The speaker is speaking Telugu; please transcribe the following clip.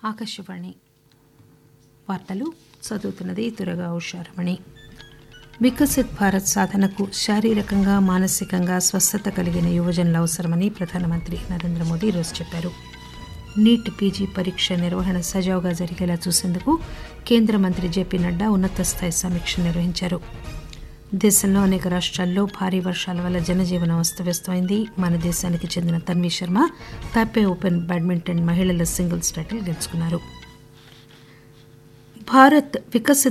ఆకాశవాణి వార్తలు చదువుతున్నది దురగా ఉషారమణి వికసిత్ భారత్ సాధనకు శారీరకంగా మానసికంగా స్వస్థత కలిగిన యువజనులు అవసరమని ప్రధానమంత్రి నరేంద్ర మోదీ ఈరోజు చెప్పారు నీట్ పీజీ పరీక్ష నిర్వహణ సజావుగా జరిగేలా చూసేందుకు కేంద్ర మంత్రి జేపీ నడ్డా ఉన్నత స్థాయి సమీక్ష నిర్వహించారు దేశంలో అనేక రాష్ట్రాల్లో భారీ వర్షాల వల్ల జనజీవనం అస్తవ్యస్తమైంది మన దేశానికి చెందిన Tanvi Sharma Taipei open badminton మహిళల సింగిల్స్ టైటిల్ గెలుచుకున్నారు భారత్ వికసిత్